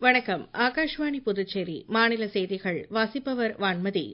வணக்கம் ஆகாஷ்வாணி புதுச்சேரி மாநில செய்திகள் வாசிப்பவர் வான்மதி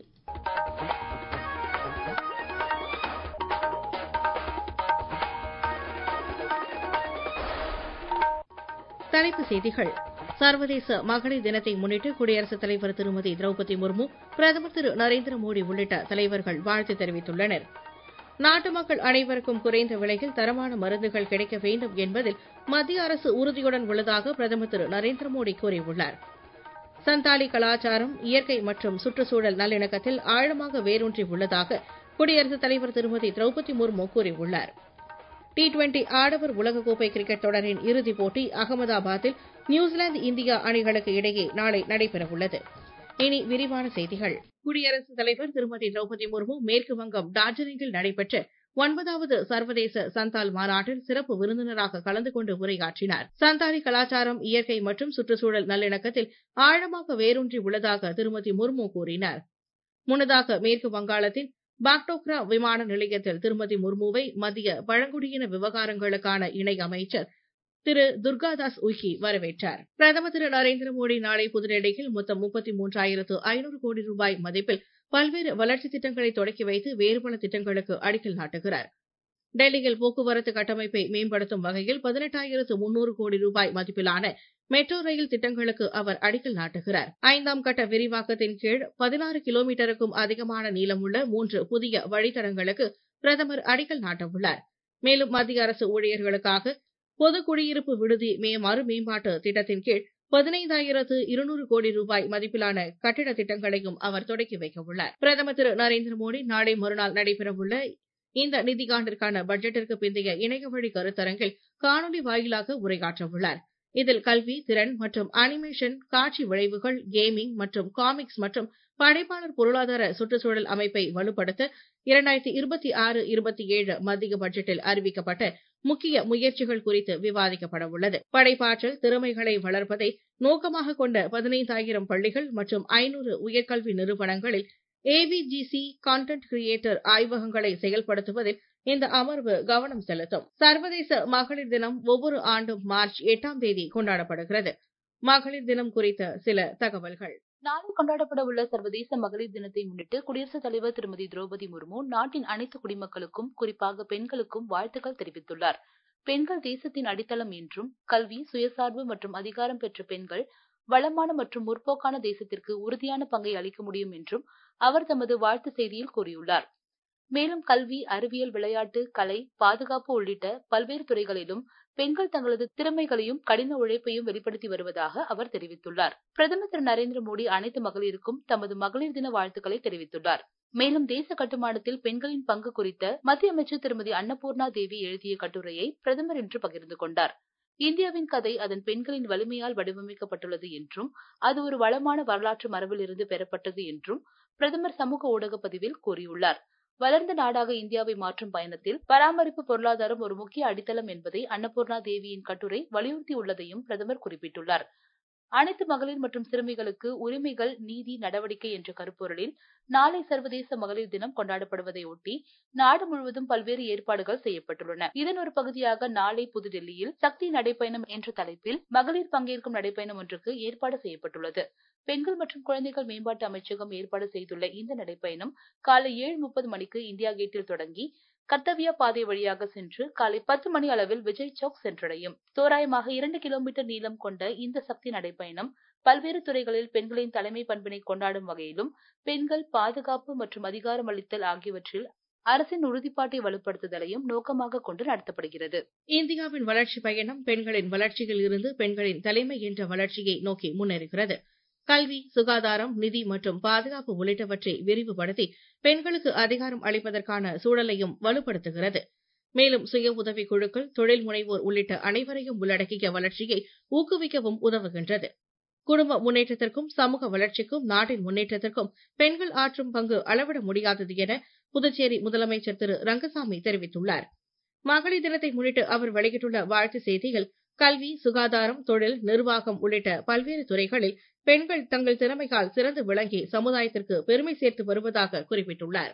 தலைப்புச் செய்திகள் சர்வதேச மகளிர் தினத்தை முன்னிட்டு குடியரசுத் தலைவர் திருமதி திரௌபதி முர்மு பிரதமர் திரு நரேந்திர மோடி உள்ளிட்ட தலைவர்கள் வாழ்த்து தெரிவித்துள்ளனர் நாட்டு மக்கள் அனைவருக்கும் குறைந்த விலையில் தரமான மருந்துகள் கிடைக்க வேண்டும் என்பதில் மத்திய அரசு உறுதியுடன் உள்ளதாக பிரதமர் திரு நரேந்திர மோடி கூறியுள்ளார் சந்தாலி கலாச்சாரம் இயற்கை மற்றும் சுற்றுச்சூழல் நல்லிணக்கத்தில் ஆழமாக வேரூன்றி உள்ளதாக குடியரசுத் தலைவர் திருமதி திரௌபதி முர்மு கூறியுள்ளார் டி டுவெண்டி ஆடவர் உலகக்கோப்பை கிரிக்கெட் தொடரின் இறுதிப் போட்டி அகமதாபாத்தில் நியூசிலாந்து இந்தியா அணிகளுக்கு இடையே நாளை நடைபெறவுள்ளது இனி விரிவான செய்திகள் குடியரசுத் தலைவர் திருமதி திரௌபதி முர்மு மேற்கு வங்கம் டார்ஜிலிங்கில் நடைபெற்ற ஒன்பதாவது சர்வதேச சந்தால் மாநாட்டில் சிறப்பு விருந்தினராக கலந்து கொண்டு உரையாற்றினார் சந்தாலி கலாச்சாரம் இயற்கை மற்றும் சுற்றுச்சூழல் நல்லிணக்கத்தில் ஆழமாக வேரூன்றி உள்ளதாக திருமதி முர்மு கூறினார் முன்னதாக மேற்கு வங்காளத்தின் பாக்டோக்ரா விமான நிலையத்தில் திருமதி முர்முவை மத்திய பழங்குடியின விவகாரங்களுக்கான இணை அமைச்சர் திரு துர்காதாஸ் உய்கி வரவேற்றார் பிரதமர் திரு நரேந்திர மோடி நாளை புதுடெல்லியில் மொத்தம் முப்பத்தி மூன்றாயிரத்து ஐநூறு கோடி ரூபாய் மதிப்பில் பல்வேறு வளர்ச்சித் திட்டங்களை தொடக்கி வைத்து வேறு பல திட்டங்களுக்கு அடிக்கல் நாட்டுகிறார் டெல்லியில் போக்குவரத்து கட்டமைப்பை மேம்படுத்தும் வகையில் பதினெட்டாயிரத்து முன்னூறு கோடி ரூபாய் மதிப்பிலான மெட்ரோ ரயில் திட்டங்களுக்கு அவர் அடிக்கல் நாட்டுகிறார் ஐந்தாம் கட்ட விரிவாக்கத்தின் கீழ் பதினாறு கிலோமீட்டருக்கும் அதிகமான நீளமுள்ள மூன்று புதிய வழித்தடங்களுக்கு பிரதமர் அடிக்கல் நாட்டவுள்ளார் மேலும் மத்திய அரசு ஊழியர்களுக்காக பொது குடியிருப்பு விடுதி மே மறு மேம்பாட்டு திட்டத்தின் கீழ் பதினைந்தாயிரத்து இருநூறு கோடி ரூபாய் மதிப்பிலான கட்டிட திட்டங்களையும் அவர் தொடக்கி வைக்க உள்ளார் பிரதமர் திரு நரேந்திர மோடி நாளை மறுநாள் நடைபெறவுள்ள இந்த நிதியாண்டிற்கான பட்ஜெட்டிற்கு பிந்தைய இணையவழி கருத்தரங்கில் காணொலி வாயிலாக உரையாற்ற உள்ளார் இதில் கல்வி திறன் மற்றும் அனிமேஷன் காட்சி விளைவுகள் கேமிங் மற்றும் காமிக்ஸ் மற்றும் படைப்பாளர் பொருளாதார சுற்றுச்சூழல் அமைப்பை வலுப்படுத்த இரண்டாயிரத்தி இருபத்தி ஆறு இருபத்தி ஏழு மத்திய பட்ஜெட்டில் அறிவிக்கப்பட்ட முக்கிய முயற்சிகள் குறித்து விவாதிக்கப்பட உள்ளது படைப்பாற்றல் திறமைகளை வளர்ப்பதை நோக்கமாக கொண்ட பதினைந்தாயிரம் பள்ளிகள் மற்றும் ஐநூறு உயர்கல்வி நிறுவனங்களில் ஏவிஜிசி கான்டென்ட் கிரியேட்டர் ஆய்வகங்களை செயல்படுத்துவதில் இந்த அமர்வு கவனம் செலுத்தும் சர்வதேச மகளிர் தினம் ஒவ்வொரு ஆண்டும் மார்ச் எட்டாம் தேதி கொண்டாடப்படுகிறது மகளிர் தினம் குறித்த சில தகவல்கள் நாளை கொண்டாடப்பட உள்ள சர்வதேச மகளிர் தினத்தை முன்னிட்டு குடியரசுத் தலைவர் திருமதி திரௌபதி முர்மு நாட்டின் அனைத்து குடிமக்களுக்கும் குறிப்பாக பெண்களுக்கும் வாழ்த்துக்கள் தெரிவித்துள்ளார் பெண்கள் தேசத்தின் அடித்தளம் என்றும் கல்வி சுயசார்பு மற்றும் அதிகாரம் பெற்ற பெண்கள் வளமான மற்றும் முற்போக்கான தேசத்திற்கு உறுதியான பங்கை அளிக்க முடியும் என்றும் அவர் தமது வாழ்த்து செய்தியில் கூறியுள்ளார் மேலும் கல்வி அறிவியல் விளையாட்டு கலை பாதுகாப்பு உள்ளிட்ட பல்வேறு துறைகளிலும் பெண்கள் தங்களது திறமைகளையும் கடின உழைப்பையும் வெளிப்படுத்தி வருவதாக அவர் தெரிவித்துள்ளார் பிரதமர் திரு நரேந்திர மோடி அனைத்து மகளிருக்கும் தமது மகளிர் தின வாழ்த்துக்களை தெரிவித்துள்ளார் மேலும் தேச கட்டுமானத்தில் பெண்களின் பங்கு குறித்த மத்திய அமைச்சர் திருமதி அன்னபூர்ணா தேவி எழுதிய கட்டுரையை பிரதமர் இன்று பகிர்ந்து கொண்டார் இந்தியாவின் கதை அதன் பெண்களின் வலிமையால் வடிவமைக்கப்பட்டுள்ளது என்றும் அது ஒரு வளமான வரலாற்று மரபிலிருந்து பெறப்பட்டது என்றும் பிரதமர் சமூக ஊடக பதிவில் கூறியுள்ளார் வளர்ந்த நாடாக இந்தியாவை மாற்றும் பயணத்தில் பராமரிப்பு பொருளாதாரம் ஒரு முக்கிய அடித்தளம் என்பதை அன்னபூர்ணா தேவியின் கட்டுரை வலியுறுத்தியுள்ளதையும் பிரதமர் குறிப்பிட்டுள்ளார் அனைத்து மகளிர் மற்றும் சிறுமிகளுக்கு உரிமைகள் நீதி நடவடிக்கை என்ற கருப்பொருளில் நாளை சர்வதேச மகளிர் தினம் கொண்டாடப்படுவதை ஒட்டி நாடு முழுவதும் பல்வேறு ஏற்பாடுகள் செய்யப்பட்டுள்ளன இதன் ஒரு பகுதியாக நாளை புதுடெல்லியில் சக்தி நடைப்பயணம் என்ற தலைப்பில் மகளிர் பங்கேற்கும் நடைப்பயணம் ஒன்றுக்கு ஏற்பாடு செய்யப்பட்டுள்ளது பெண்கள் மற்றும் குழந்தைகள் மேம்பாட்டு அமைச்சகம் ஏற்பாடு செய்துள்ள இந்த நடைப்பயணம் காலை ஏழு முப்பது மணிக்கு இந்தியா கேட்டில் தொடங்கி கர்த்தவியா பாதை வழியாக சென்று காலை பத்து மணி அளவில் விஜய் சௌக் சென்றடையும் தோராயமாக இரண்டு கிலோமீட்டர் நீளம் கொண்ட இந்த சக்தி நடைப்பயணம் பல்வேறு துறைகளில் பெண்களின் தலைமை பண்பினை கொண்டாடும் வகையிலும் பெண்கள் பாதுகாப்பு மற்றும் அதிகாரம் அளித்தல் ஆகியவற்றில் அரசின் உறுதிப்பாட்டை வலுப்படுத்துதலையும் நோக்கமாக கொண்டு நடத்தப்படுகிறது இந்தியாவின் வளர்ச்சி பயணம் பெண்களின் வளர்ச்சியில் இருந்து பெண்களின் தலைமை என்ற வளர்ச்சியை நோக்கி முன்னேறுகிறது கல்வி சுகாதாரம் நிதி மற்றும் பாதுகாப்பு உள்ளிட்டவற்றை விரிவுபடுத்தி பெண்களுக்கு அதிகாரம் அளிப்பதற்கான சூழலையும் வலுப்படுத்துகிறது மேலும் சுய உதவி குழுக்கள் தொழில் முனைவோர் உள்ளிட்ட அனைவரையும் உள்ளடக்கிய வளர்ச்சியை ஊக்குவிக்கவும் உதவுகின்றது குடும்ப முன்னேற்றத்திற்கும் சமூக வளர்ச்சிக்கும் நாட்டின் முன்னேற்றத்திற்கும் பெண்கள் ஆற்றும் பங்கு அளவிட முடியாதது என புதுச்சேரி முதலமைச்சர் திரு ரங்கசாமி தெரிவித்துள்ளார் மகளிர் தினத்தை முன்னிட்டு அவர் வெளியிட்டுள்ள வாழ்த்து செய்தியில் கல்வி சுகாதாரம் தொழில் நிர்வாகம் உள்ளிட்ட பல்வேறு துறைகளில் பெண்கள் தங்கள் திறமையால் சிறந்து விளங்கி சமுதாயத்திற்கு பெருமை சேர்த்து வருவதாக குறிப்பிட்டுள்ளார்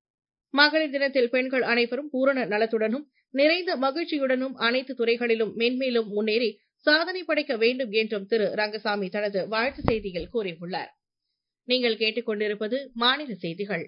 மகளிர் தினத்தில் பெண்கள் அனைவரும் பூரண நலத்துடனும் நிறைந்த மகிழ்ச்சியுடனும் அனைத்து துறைகளிலும் மென்மேலும் முன்னேறி சாதனை படைக்க வேண்டும் என்றும் திரு ரங்கசாமி தனது வாழ்த்து செய்தியில் கூறியுள்ளார் நீங்கள் கேட்டுக்கொண்டிருப்பது மாநில செய்திகள்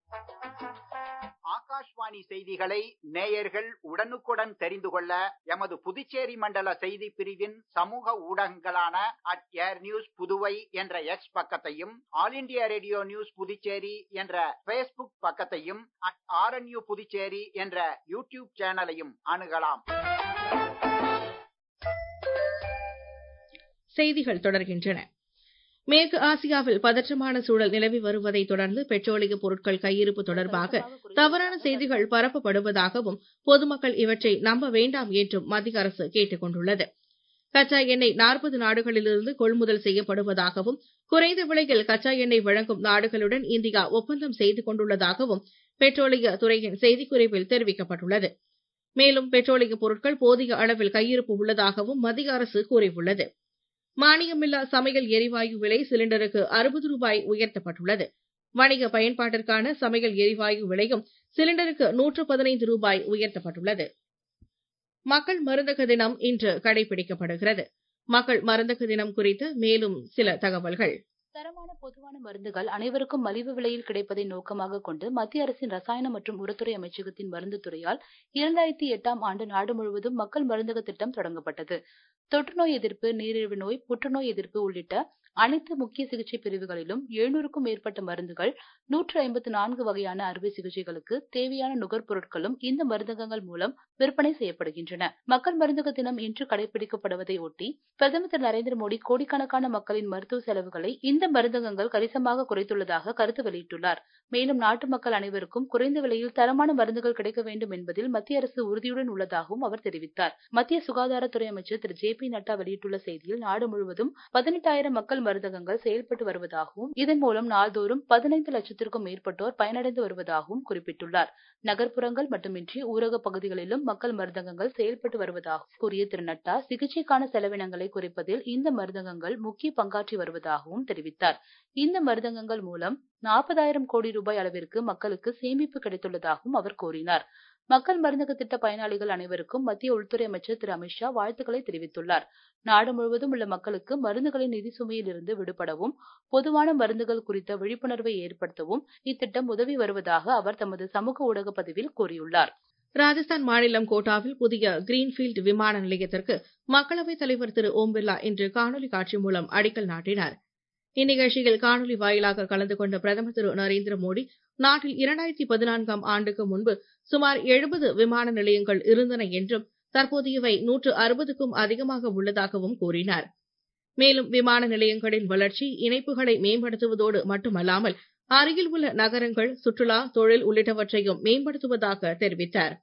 ஆகாஷ்வாணி செய்திகளை நேயர்கள் உடனுக்குடன் தெரிந்து கொள்ள எமது புதுச்சேரி மண்டல செய்தி பிரிவின் சமூக ஊடகங்களான அட் ஏர் நியூஸ் புதுவை என்ற எக்ஸ் பக்கத்தையும் All India Radio News Puducherry என்ற பேஸ்புக் பக்கத்தையும் அட் ஆர்என்யூ புதுச்சேரி என்ற யூடியூப் சேனலையும் அணுகலாம் செய்திகள் தொடர்கின்றன மேற்கு ஆசியாவில் பதற்றமான சூழல் நிலவி வருவதை தொடர்ந்து பெட்ரோலிய பொருட்கள் கையிருப்பு தொடர்பாக தவறான செய்திகள் பரப்பப்படுவதாகவும் பொதுமக்கள் இவற்றை நம்ப வேண்டாம் என்றும் மத்திய அரசு கேட்டுக் கொண்டுள்ளது கச்சா எண்ணெய் நாற்பது நாடுகளிலிருந்து கொள்முதல் செய்யப்படுவதாகவும் குறைந்த விலையில் கச்சா எண்ணெய் வழங்கும் நாடுகளுடன் இந்தியா ஒப்பந்தம் செய்து கொண்டுள்ளதாகவும் பெட்ரோலிய துறையின் செய்திக்குறிப்பில் தெரிவிக்கப்பட்டுள்ளது மேலும் பெட்ரோலிய பொருட்கள் போதிய அளவில் கையிருப்பு உள்ளதாகவும் மத்திய அரசு கூறியுள்ளது மானியமில்லா சமையல் எரிவாயு விலை சிலிண்டருக்கு அறுபது ரூபாய் உயர்த்தப்பட்டுள்ளது வணிக பயன்பாட்டிற்கான சமையல் எரிவாயு விலையும் சிலிண்டருக்கு நூற்று பதினைந்து ரூபாய் உயர்த்தப்பட்டுள்ளது மக்கள் மருந்தக தினம் இன்று கடைபிடிக்கப்படுகிறது மக்கள் மருந்தக தினம் குறித்த மேலும் சில தகவல்கள் தரமான பொதுவான மருந்துகள் அனைவருக்கும் மலிவு விலையில் கிடைப்பதை நோக்கமாக கொண்டு மத்திய அரசின் ரசாயன மற்றும் உரத்துறை அமைச்சகத்தின் மருந்து துறையால் இரண்டாயிரத்தி எட்டாம் ஆண்டு நாடு முழுவதும் மக்கள் மருந்தக திட்டம் தொடங்கப்பட்டது தொற்றுநோய் எதிர்ப்பு நீரிழிவு நோய் புற்றுநோய் எதிர்ப்பு உள்ளிட்ட அனைத்து முக்கிய சிகிச்சை பிரிவுகளிலும் எழுநூறுக்கும் மேற்பட்ட மருந்துகள் நூற்று ஐம்பத்து நான்கு வகையான அறுவை சிகிச்சைகளுக்கு தேவையான நுகர்பொருட்களும் இந்த மருந்தகங்கள் மூலம் விற்பனை செய்யப்படுகின்றன மக்கள் மருந்தக தினம் இன்று கடைபிடிக்கப்படுவதை ஒட்டி பிரதமர் திரு நரேந்திர மோடி கோடிக்கணக்கான மக்களின் மருத்துவ செலவுகளை இந்த மருந்தகங்கள் கணிசமாக குறைத்துள்ளதாக கருத்து வெளியிட்டுள்ளார் மேலும் நாட்டு மக்கள் அனைவருக்கும் குறைந்த விலையில் தரமான மருந்துகள் கிடைக்க வேண்டும் என்பதில் மத்திய அரசு உறுதியுடன் உள்ளதாகவும் அவர் தெரிவித்தார் மத்திய சுகாதாரத்துறை அமைச்சர் திரு ஜே பி நட்டா வெளியிட்டுள்ள செய்தியில் நாடு முழுவதும் பதினெட்டாயிரம் மக்கள் மருந்தகங்கள் செயல்பட்டு வருவதாகவும் இதன் மூலம் நாள்தோறும் பதினைந்து லட்சத்திற்கும் மேற்பட்டோர் பயனடைந்து வருவதாகவும் குறிப்பிட்டுள்ளார் நகர்ப்புறங்கள் மட்டுமின்றி ஊரக பகுதிகளிலும் மக்கள் மருந்தகங்கள் செயல்பட்டு வருவதாக கூறிய திரு நட்டா சிகிச்சைக்கான செலவினங்களை குறைப்பதில் இந்த மருந்தகங்கள் முக்கிய பங்காற்றி வருவதாகவும் தெரிவித்தார் இந்த மருந்தகங்கள் மூலம் நாற்பதாயிரம் கோடி ரூபாய் அளவிற்கு மக்களுக்கு சேமிப்பு கிடைத்துள்ளதாகவும் அவர் கூறினார் மக்கள் மருந்தக திட்ட பயனாளிகள் அனைவருக்கும் மத்திய உள்துறை அமைச்சர் திரு அமித்ஷா வாழ்த்துக்களை தெரிவித்துள்ளார் நாடு முழுவதும் உள்ள மக்களுக்கு மருந்துகளின் நிதி சுமையில் இருந்து விடுபடவும் பொதுவான மருந்துகள் குறித்த விழிப்புணர்வை ஏற்படுத்தவும் இத்திட்டம் உதவி வருவதாக அவர் தமது சமூக ஊடக பதிவில் கூறியுள்ளார் ராஜஸ்தான் மாநிலம் கோட்டாவில் புதிய கிரீன்ஃபீல்டு விமான நிலையத்திற்கு மக்களவைத் தலைவர் திரு ஓம் பிர்லா இன்று காணொலி காட்சி மூலம் அடிக்கல் நாட்டினார் இந்நிகழ்ச்சியில் காணொலி வாயிலாக கலந்து கொண்ட பிரதமர் திரு நரேந்திர மோடி நாட்டில் இரண்டாயிரத்தி பதினான்காம் ஆண்டுக்கு முன்பு சுமார் எழுபது விமான நிலையங்கள் இருந்தன என்றும் தற்போது இவை நூற்று அறுபதுக்கும் அதிகமாக உள்ளதாகவும் கூறினார் மேலும் விமான நிலையங்களின் வளர்ச்சி இணைப்புகளை மேம்படுத்துவதோடு மட்டுமல்லாமல் அருகில் உள்ள நகரங்கள் சுற்றுலா தொழில் உள்ளிட்டவற்றையும் மேம்படுத்துவதாக தெரிவித்தார்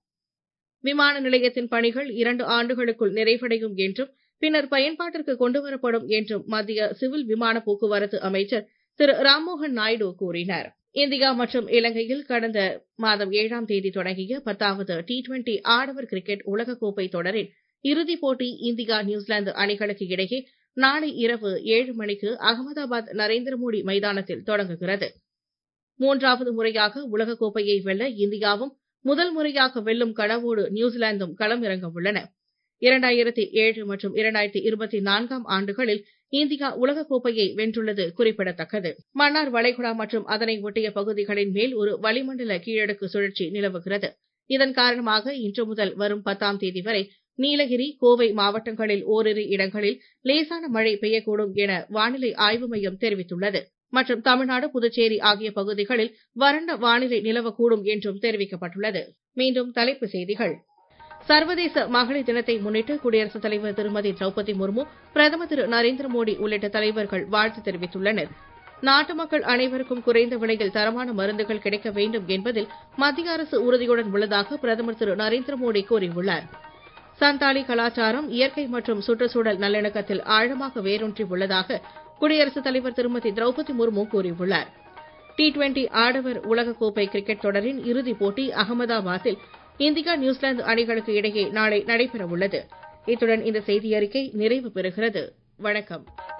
விமான நிலையத்தின் பணிகள் இரண்டு ஆண்டுகளுக்குள் நிறைவடையும் என்றும் பின்னர் பயன்பாட்டிற்கு கொண்டுவரப்படும் என்றும் மத்திய சிவில் விமான போக்குவரத்து அமைச்சர் திரு ராம்மோகன் நாயுடு கூறினார் இந்தியா மற்றும் இலங்கையில் கடந்த மாதம் ஏழாம் தேதி தொடங்கிய பத்தாவது டி டுவெண்டி ஆடவர் கிரிக்கெட் உலகக்கோப்பை தொடரின் இறுதிப் போட்டி இந்தியா நியூசிலாந்து அணிகளுக்கு இடையே நாளை இரவு ஏழு மணிக்கு அகமதாபாத் நரேந்திர மோடி மைதானத்தில் தொடங்குகிறது மூன்றாவது முறையாக உலகக்கோப்பையை வெல்ல இந்தியாவும் முதல் முறையாக வெல்லும் கனவோடு நியூசிலாந்தும் களமிறங்க உள்ளன இரண்டாயிரத்தி ஏழு மற்றும் இரண்டாயிரத்தி இருபத்தி நான்காம் ஆண்டுகளில் இந்தியா உலகக்கோப்பையை வென்றுள்ளது குறிப்பிடத்தக்கது மன்னார் வளைகுடா மற்றும் அதனை ஒட்டிய பகுதிகளின் மேல் ஒரு வளிமண்டல கீழடுக்கு சுழற்சி நிலவுகிறது இதன் காரணமாக இன்று முதல் வரும் பத்தாம் தேதி வரை நீலகிரி கோவை மாவட்டங்களில் ஓரிரு இடங்களில் லேசான மழை பெய்யக்கூடும் என வானிலை ஆய்வு மையம் தெரிவித்துள்ளது மற்றும் தமிழ்நாடு புதுச்சேரி ஆகிய பகுதிகளில் வறண்ட வானிலை நிலவக்கூடும் என்றும் தெரிவிக்கப்பட்டுள்ளது மீண்டும் தலைப்புச் செய்திகள் சர்வதேச மகளிர் தினத்தை முன்னிட்டு குடியரசுத் தலைவர் திருமதி திரௌபதி முர்மு பிரதமர் திரு நரேந்திர மோடி உள்ளிட்ட தலைவர்கள் வாழ்த்து தெரிவித்துள்ளனர் நாட்டு மக்கள் அனைவருக்கும் குறைந்த விலையில் தரமான மருந்துகள் கிடைக்க வேண்டும் என்பதில் மத்திய அரசு உறுதியுடன் உள்ளதாக பிரதமர் திரு நரேந்திர மோடி கூறியுள்ளார் சந்தாலி கலாச்சாரம் இயற்கை மற்றும் சுற்றுச்சூழல் நல்லிணக்கத்தில் ஆழமாக வேரூன்றி உள்ளதாக குடியரசுத் தலைவர் திருமதி திரௌபதி முர்மு கூறியுள்ளார் டி டுவெண்டி ஆடவர் உலகக்கோப்பை கிரிக்கெட் தொடரின் இறுதிப் போட்டி அகமதாபாத்தில் இந்தியா நியூசிலாந்து அணிகளுக்கு இடையே நாளை நடைபெறவுள்ளது இத்துடன் இந்த செய்தியறிக்கை நிறைவு பெறுகிறது வணக்கம்